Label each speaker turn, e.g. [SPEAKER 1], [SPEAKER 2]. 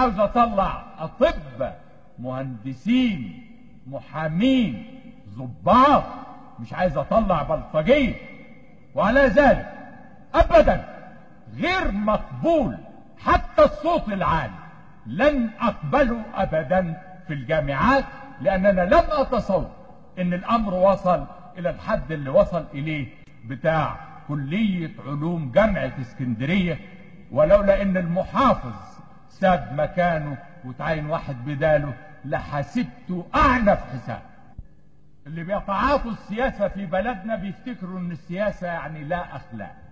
[SPEAKER 1] عاوز اطلع اطباء مهندسين محامين ضباط مش عايز اطلع بلطجيه وعلى ذلك ابدا غير مقبول حتى الصوت العالي لن اقبله ابدا في الجامعات لاننا لم اتصور ان الامر وصل الى الحد اللي وصل اليه بتاع كلية علوم جامعة اسكندرية ولولا ان المحافظ ساب مكانه وتعين واحد بداله لحسبته اعنف حساب اللي بيتعاطوا السياسة في بلدنا بيفتكروا ان السياسة يعني لا اخلاق